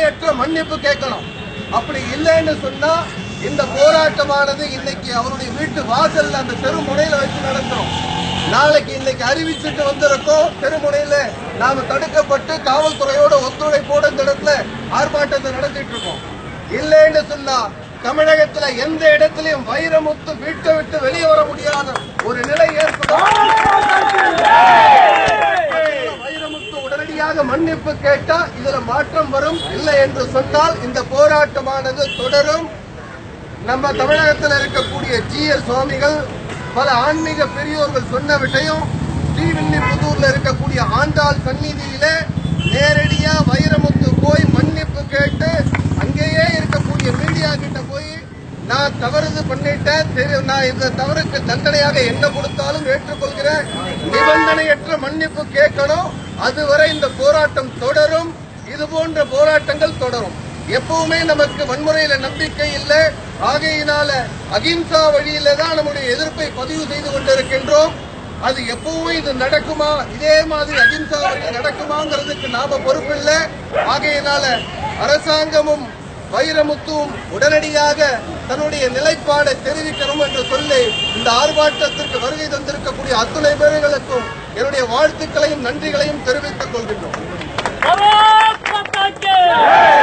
நிபந்தனையற்ற மன்னிப்பு கேட்கணும் அப்படி இல்லைன்னு சொன்னா இந்த போராட்டமானது இன்னைக்கு அவருடைய வீட்டு வாசல்ல அந்த தெருமுனையில வச்சு நடத்துறோம் நாளைக்கு இன்னைக்கு அறிவிச்சுட்டு வந்திருக்கோம் தெருமுனையில நாம தடுக்கப்பட்டு காவல்துறையோட ஒத்துழைப்போட இந்த இடத்துல ஆர்ப்பாட்டத்தை நடத்திட்டு இருக்கோம் இல்லைன்னு சொன்னா தமிழகத்துல எந்த இடத்திலையும் வைரமுத்து வீட்டை விட்டு வெளியே வர முடியாத ஒரு நிலை ஏற்படும் வைரமுத்து உடனடியாக மன்னிப்பு கேட்டா இதுல மாற்றம் வரும் இல்லை என்று சொன்னால் இந்த போராட்டமானது தொடரும் நம்ம தமிழகத்தில் இருக்கக்கூடிய ஜி எஸ் சுவாமிகள் பல ஆன்மீக பெரியோர்கள் சொன்ன விஷயம் ஸ்ரீவில்லிபுத்தூர்ல இருக்கக்கூடிய ஆண்டாள் சந்நிதியில நேரடியா வைரமுத்து போய் மன்னிப்பு கேட்டு அங்கேயே இருக்கக்கூடிய மீடியா கிட்ட போய் நான் தவறு பண்ணிட்டேன் தெரி- நான் இந்த தவறுக்கு தண்டனையாக என்ன கொடுத்தாலும் ஏற்றுக்கொள்கிறேன் நிபந்தனையற்ற மன்னிப்பு கேட்கணும் அதுவரை இந்த போராட்டம் தொடரும் இது போன்ற போராட்டங்கள் தொடரும் எப்பவுமே நமக்கு வன்முறையில நம்பிக்கை இல்லை ஆகையினால அகிம்சா வழியில தான் நம்முடைய எதிர்ப்பை பதிவு செய்து கொண்டிருக்கின்றோம் அது எப்பவுமே இது நடக்குமா இதே மாதிரி அகிம்சா வழி நடக்குமாங்கிறதுக்கு நாம பொறுப்பில்லை ஆகையினால அரசாங்கமும் வைரமுத்துவும் உடனடியாக தன்னுடைய நிலைப்பாடை தெரிவிக்கணும் என்று சொல்லி இந்த ஆர்ப்பாட்டத்திற்கு வருகை தந்திருக்கக்கூடிய அத்துணை பேர்களுக்கும் என்னுடைய வாழ்த்துக்களையும் நன்றிகளையும் தெரிவித்துக் கொள்கின்றோம் भारत माता की